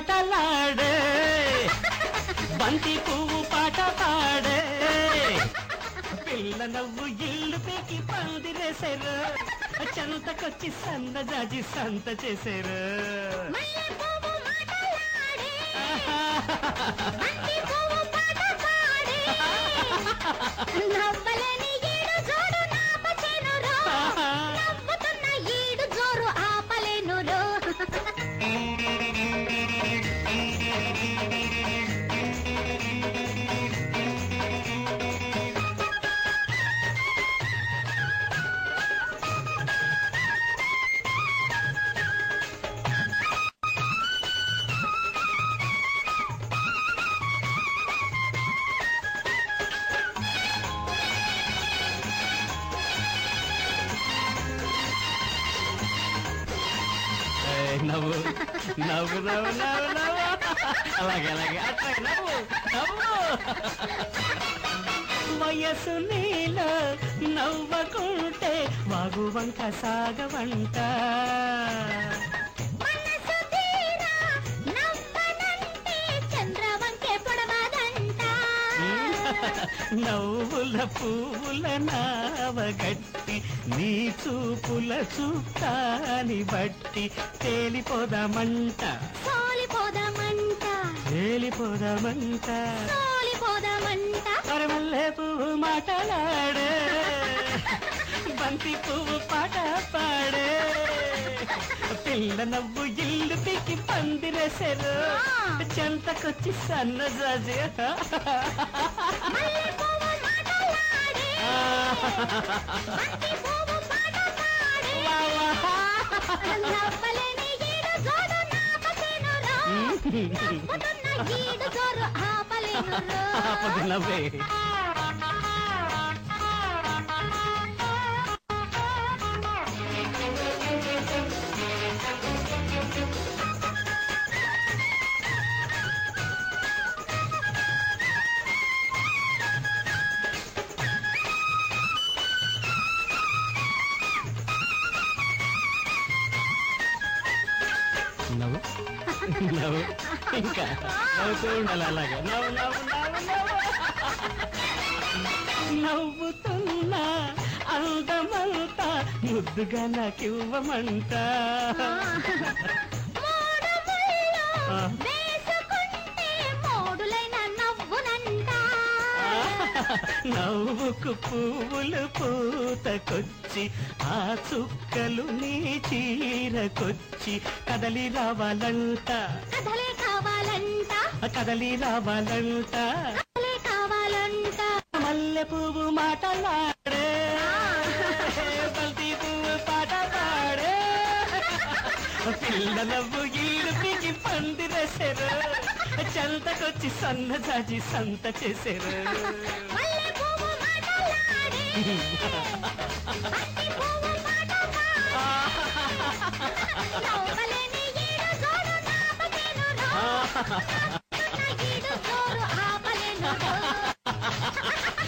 మాటలాడే బంతి పువ్వు పాట పాడే పిల్ల నవ్వు ఇల్లు పీకి పందిరేశారు చెంతకొచ్చి సన్న జాజి సంత చేశారు మల్లె పువ్వు మాటలాడే బంతి పువ్వు పాట పాడే నవ్వలేని ఈడు జోడు నాపచేనురో నవ్వుతున్న ఈడు జోరు ఆపలేనురో ఏయ్, నవ్వు నవ్వు నవ్వు నవ్వు నవ్వు అలాగే అలాగే అట్లాగే నవ్వు నవ్వు వయసు నీలో నవ్వకుంటే వాగు వంక సాగవంట మనసు తీరా నవ్వనంటే చంద్రవంకే పొడవదంట నవ్వుల పువ్వుల నావగట్టి నీ చూపుల చుట్టాని బట్టి తేలిపోదామంట సోలిపోదామంట తేలిపోదామంట సోలిపోదామంట అరమల్లె పువ్వు మాటలాడే బంతి పువ్వు పాట పాడే పిల్ల నవ్వు ఇల్లు పీకి పందిరేశారు చెంతకొచ్చి సన్న జాజి మల్లె పువ్వు మాటలాడే బంతి పువ్వు పాట పాడే నవ్వలేని ఈడు జోడు నాపచేనురో నవ్వుతున్న ఈడు జోరు ఆపలేనురో అప్పుడు నవ్వే నవ్వు నవ్వు ఇంకా నవ్వుతూ ఉండాలి అలాగే నవ్వు నవ్వు నవ్వు నవ్వు నవ్వుతున్నా అందమంతా ముద్దుగా నాకివ్వమంట మూడు ముళ్ళు ఆ. వేసుకుంటే మూడులైన నవ్వునంట నవ్వుకు పువ్వులు పూతకొచ్చి ఆ చుక్కలు నీ చీరకొచ్చి కదలి రావాలంట కథలే కావాలంట కదలి రావాలంట కథలే కావాలంట మల్లె పువ్వు మాటలాడే బంతి పువ్వు పాట పాడే పిల్ల నవ్వు ఈడు పీకి పందిరేశారు చెంతకొచ్చి సన్న జాజి సంత చేశారు మల్లె పువ్వు మాటలాడే బంతి పువ్వు పాట పాడే నవ్వలేని ఈడు జోడు నాపచేనురో నవ్వుతున్న ఈడు జోరు ఆపలేనురో